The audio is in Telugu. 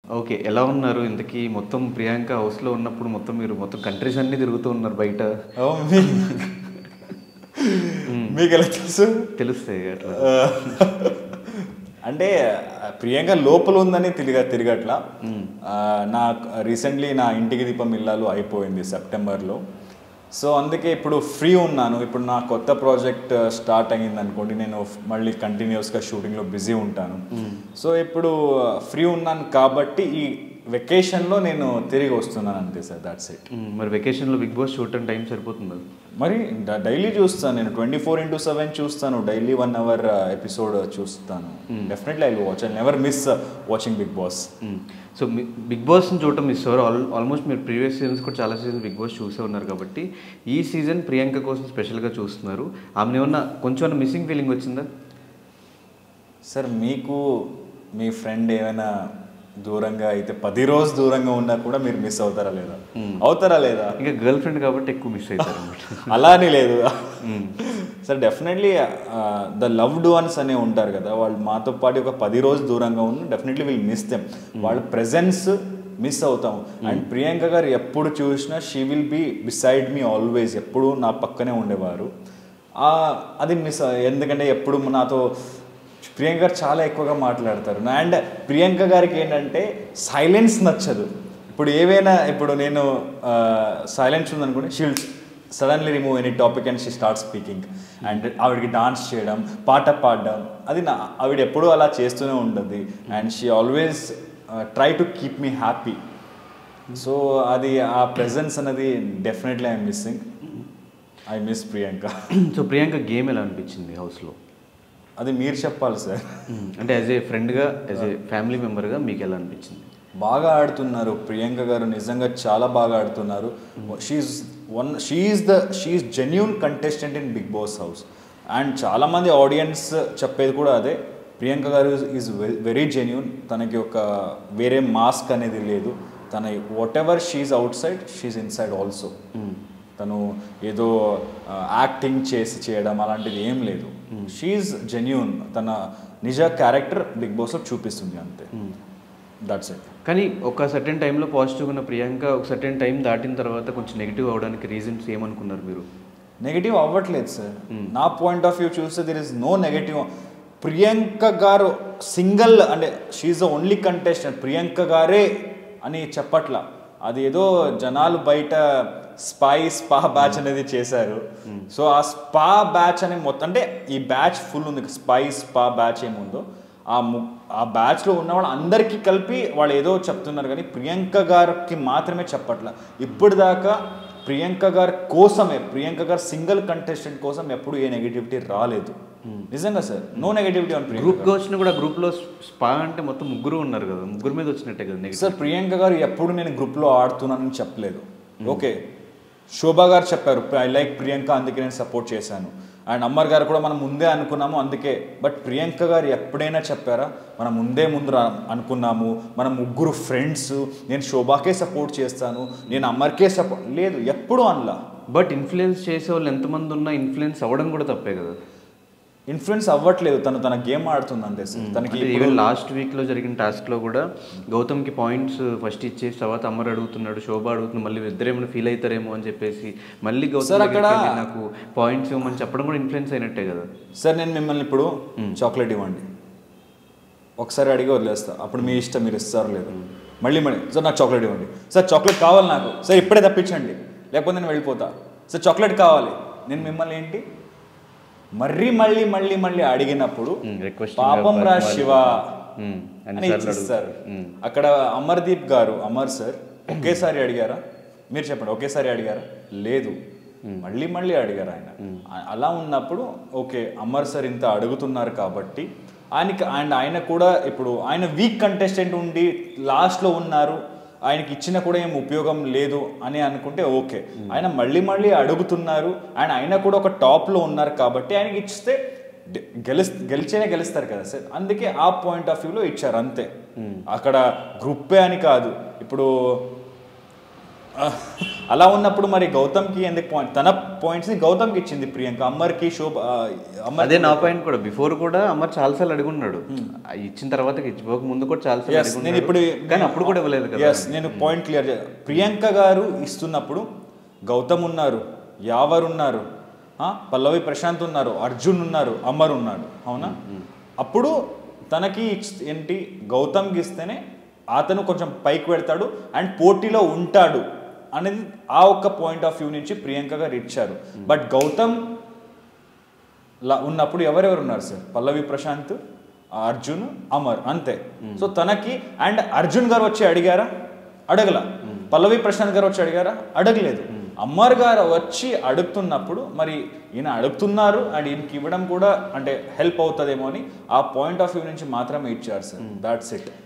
ఓకే ఎలా ఉన్నారు ఇంతకీ మొత్తం ప్రియాంక హౌస్లో ఉన్నప్పుడు మొత్తం మీరు మొత్తం కంట్రీస్ అన్నీ తిరుగుతూ ఉన్నారు బయట ఓ, మీ- మీకు ఎలా తెలుసు తెలుస్తాయి అట్లా అంటే ప్రియాంక లోపల ఉందని తిరిగా తిరగట్లా ఆ, నా రీసెంట్లీ నా ఇంటికి దీపం ఇల్లాలు అయిపోయింది సెప్టెంబర్లో సో అందుకే ఇప్పుడు ఫ్రీ ఉన్నాను ఇప్పుడు నా కొత్త ప్రాజెక్ట్ స్టార్ట్ అయ్యింది అనుకోండి నేను మళ్ళీ కంటిన్యూస్గా షూటింగ్లో బిజీ ఉంటాను సో ఇప్పుడు ఫ్రీ ఉన్నాను కాబట్టి ఈ వెకేషన్లో నేను తిరిగి వస్తున్నాను అంతే సార్ దాట్స్ ఇట్ మ్మ్. మరి వెకేషన్లో బిగ్ బాస్ చూడటం టైం సరిపోతుందా మరి డైలీ చూస్తాను నేను ట్వంటీ ఫోర్ ఇంటూ సెవెన్ చూస్తాను డైలీ వన్ అవర్ ఎపిసోడ్ చూస్తాను definitely I watch I never miss watching Bigg Boss మ్మ్. సో మీ బిగ్ బాస్ని చూడటం మిస్ అవ్వరు ఆల్ ఆల్మోస్ట్ మీరు ప్రీవియస్ సీజన్స్ కూడా చాలా సీజన్స్ బిగ్ బాస్ చూసే ఉన్నారు కాబట్టి ఈ సీజన్ ప్రియాంక కోసం స్పెషల్గా చూస్తున్నారు ఆమె ఏమన్నా కొంచెం మిస్సింగ్ ఫీలింగ్ వచ్చిందా సార్ మీకు మీ ఫ్రెండ్ ఏమైనా దూరంగా అయితే పది రోజు దూరంగా ఉన్నా కూడా మీరు మిస్ అవుతారా లేదా అవుతారా లేదా ఇంకా గర్ల్ ఫ్రెండ్ కాబట్టి ఎక్కువ మిస్ అవుతారు అనమాట అలా అని లేదు sir definitely the loved ones అనే ఉంటారు కదా వాళ్ళు మాతో పాటు ఒక పది రోజు దూరంగా ఉన్న డెఫినెట్లీ విల్ మిస్ దెమ్ వాళ్ళ ప్రెజెన్స్ మిస్ అవుతాం అండ్ ప్రియాంక గారు ఎప్పుడు చూసినా she will be beside me always ఎప్పుడు నా పక్కనే ఉండేవారు ఆ, అది మిస్ ఎందుకంటే ఎప్పుడు నాతో ప్రియాంక గారు చాలా ఎక్కువగా మాట్లాడతారు అండ్ ప్రియాంక గారికి ఏంటంటే సైలెన్స్ నచ్చదు ఇప్పుడు ఏవైనా ఇప్పుడు నేను సైలెన్స్ ఉందనుకోండి she'll suddenly remove any topic and she start speaking and ఆవిడకి డాన్స్ చేయడం పాట పాడడం అది నా ఆవిడ ఎప్పుడూ అలా చేస్తూనే ఉంటుంది and she always try to keep me happy so అది ఆ ప్రెజెన్స్ అనేది definitely I'm missing I miss Priyanka so Priyanka game ఎలా అనిపించింది హౌస్లో అది మీరు చెప్పాలి సార్ అంటే యాజ్ ఏ ఫ్రెండ్గా యాజ్ ఏ ఫ్యామిలీ మెంబర్గా మీకు ఎలా అనిపించింది బాగా ఆడుతున్నారు ప్రియాంక గారు నిజంగా చాలా బాగా ఆడుతున్నారు she's one she's the she's genuine contestant in Bigg Boss house and చాలామంది ఆడియన్స్ చెప్పేది కూడా అదే ప్రియాంక గారు ఈజ్ వెరీ జెన్యున్ తనకి ఒక వేరే మాస్క్ అనేది లేదు తన whatever she's outside she's inside also తను ఏదో యాక్టింగ్ చేసి చేయడం అలాంటిది ఏం లేదు షీఈ్ జెన్యున్ తన నిజ క్యారెక్టర్ బిగ్ బాస్లో చూపిస్తుంది అంతే దట్స్ ఇట్ కానీ ఒక సర్టెన్ టైంలో పాజిటివ్ ఉన్న ప్రియాంక ఒక సర్టెన్ టైం దాటిన తర్వాత కొంచెం నెగిటివ్ అవడానికి రీజన్స్ ఏమనుకున్నారు మీరు నెగిటివ్ అవ్వట్లేదు సార్ నా పాయింట్ ఆఫ్ వ్యూ చూస్తే there is no negative Priyanka గారు సింగిల్ అంటే she's the only contestant Priyanka గారే అని చెప్పట్లా అది ఏదో జనాలు బయట స్పై స్పా బ్యాచ్ అనేది చేశారు సో ఆ స్పా బ్యాచ్ అనే మొత్తం అంటే ఈ బ్యాచ్ ఫుల్ ఉంది స్పై స్పా బ్యాచ్ ఏముందో ఆ ము ఆ బ్యాచ్లో ఉన్న వాళ్ళు అందరికీ కలిపి వాళ్ళు ఏదో చెప్తున్నారు కానీ ప్రియాంక గారికి మాత్రమే చెప్పట్ల ఇప్పటిదాకా ప్రియాంక గారి కోసమే ప్రియాంక గారు సింగిల్ కంటెస్టెంట్ కోసం ఎప్పుడు ఏ నెగిటివిటీ రాలేదు నిజంగా sir no negativity on Priyanka గ్రూప్గా వచ్చిన కూడా గ్రూప్లో స్పా అంటే మొత్తం ముగ్గురు ఉన్నారు కదా ముగ్గురు మీద వచ్చినట్టే కదా నెగిటివ్ సార్ ప్రియాంక గారు ఎప్పుడు నేను గ్రూప్లో ఆడుతున్నానని చెప్పలేదు ఓకే శోభా గారు చెప్పారు ఐ లైక్ ప్రియాంక అందుకే నేను సపోర్ట్ చేశాను అండ్ అమ్మర్ గారు కూడా మనం ముందే అనుకున్నాము అందుకే బట్ ప్రియాంక గారు ఎప్పుడైనా చెప్పారా మనం ముందే ముందు రా- అనుకున్నాము మనం ముగ్గురు ఫ్రెండ్స్ నేను శోభాకే సపోర్ట్ చేస్తాను నేను అమ్మర్కే సపోర్ట్ లేదు ఎప్పుడు అనలా బట్ ఇన్ఫ్లుయెన్స్ చేసే వాళ్ళు ఎంతమంది ఉన్నా ఇన్ఫ్లుయెన్స్ అవ్వడం కూడా తప్పే కదా ఇన్ఫ్లుయెన్స్ అవ్వట్లేదు తను తన గేమ్ ఆడుతుంది అంతే సార్ తనకి అంటే ఈవెన్ లాస్ట్ వీక్లో జరిగిన టాస్క్లో కూడా గౌతమ్కి పాయింట్స్ ఫస్ట్ ఇచ్చేసి తర్వాత అమ్మర్ అడుగుతున్నాడు శోభ అడుగుతున్నాడు మళ్ళీ ఇద్దరు ఏమైనా ఫీల్ అవుతారేమో అని చెప్పేసి మళ్ళీ Sir, గౌతమ్ అక్కడ- దగ్గరికి వెళ్ళి నాకు పాయింట్స్ ఇవ్వమని చెప్పడం కూడా ఇన్ఫ్లుయెన్స్ అయినట్టే కదా సార్ నేను మిమ్మల్ని ఇప్పుడు చాక్లెట్ ఇవ్వండి ఒకసారి అడిగి వదిలేస్తా అప్పుడు మీ ఇష్టం మీరు ఇస్తారో లేదు మళ్ళీ మళ్ళీ సార్ నాకు చాక్లెట్ ఇవ్వండి సార్ చాక్లెట్ కావాలి నాకు సార్ ఇప్పుడే తప్పించండి లేకపోతే నేను వెళ్ళిపోతా సార్ చాక్లెట్ కావాలి నేను మిమ్మల్ని ఏంటి మర్రీ మళ్ళీ మళ్ళీ మళ్ళీ అడిగినప్పుడు రిక్వెస్ట్ పాపం రా శివ అని అని ఇచ్చిస్తారు అక్కడ అమర్దీప్ గారు అమర్ సార్ ఒకేసారి అడిగారా మీరు చెప్పండి ఒకేసారి అడిగారా లేదు మళ్ళీ మళ్ళీ అడిగారు ఆయన ఆ- అలా ఉన్నప్పుడు ఓకే అమర్ సార్ ఇంత అడుగుతున్నారు కాబట్టి ఆయనకి అండ్ ఆయన కూడా ఇప్పుడు ఆయన వీక్ కంటెస్టెంట్ ఉండి లాస్ట్లో ఉన్నారు ఆయనకి ఇచ్చిన కూడా ఏం ఉపయోగం లేదు అని అనుకుంటే ఓకే ఆయన మళ్ళీ మళ్ళీ అడుగుతున్నారు అండ్ ఆయన కూడా ఒక టాప్లో ఉన్నారు కాబట్టి ఆయనకి ఇస్తే డె- గెలిస్ గెలిచేనే గెలుస్తారు కదా సార్ అందుకే ఆ పాయింట్ ఆఫ్ వ్యూలో ఇచ్చారు అంతే అక్కడ గ్రూపే అని కాదు ఇప్పుడు అలా ఉన్నప్పుడు మరి గౌతమ్కి ఎందుకు పాయింట్ తన పాయింట్స్ని గౌతమ్కి ఇచ్చింది ప్రియాంక అమ్మర్కి శోభ ఆ, అమర్ అదే నా పాయింట్ కూడా బిఫోర్ కూడా అమర్ చాలాసార్లు అడుగున్నాడు ఆ ఇచ్చిన తర్వాత ఇచ్చిపోక ముందు కూడా చాలాసార్లు Yes, నేను అడుగున్నాడు ఇప్పుడు కానీ అప్పుడు కూడా ఇవ్వలేదు కదా ఎస్ నేను పాయింట్ క్లియర్ ప్రియాంక గారు ఇస్తున్నప్పుడు గౌతమ్ ఉన్నారు యావర్ ఉన్నారు ఆ, పల్లవి ప్రశాంత్ ఉన్నారు అర్జున్ ఉన్నారు అమర్ ఉన్నాడు అవునా అప్పుడు తనకి ఇచ్- ఏంటి గౌతమ్కి ఇస్తేనే అతను కొంచెం పైకి వెళ్తాడు అండ్ పోటీలో ఉంటాడు అనేది ఆ ఒక్క పాయింట్ ఆఫ్ వ్యూ నుంచి ప్రియాంక గారు ఇచ్చారు బట్ గౌతమ్ లా ఉన్నప్పుడు ఎవరెవరు ఉన్నారు సార్ పల్లవి ప్రశాంత్ అర్జున్ అమర్ అంతే సో తనకి అండ్ అర్జున్ గారు వచ్చి అడిగారా అడగల పల్లవి ప్రశాంత్ గారు వచ్చి అడిగారా అడగలేదు అమ్మర్ గారు వచ్చి అడుగుతున్నప్పుడు మరి ఈయన అడుగుతున్నారు అండ్ ఈయనకి ఇవ్వడం కూడా అంటే హెల్ప్ అవుతుందేమో అని ఆ పాయింట్ ఆఫ్ వ్యూ నుంచి మాత్రమే ఇచ్చారు సార్ దాట్స్ ఇట్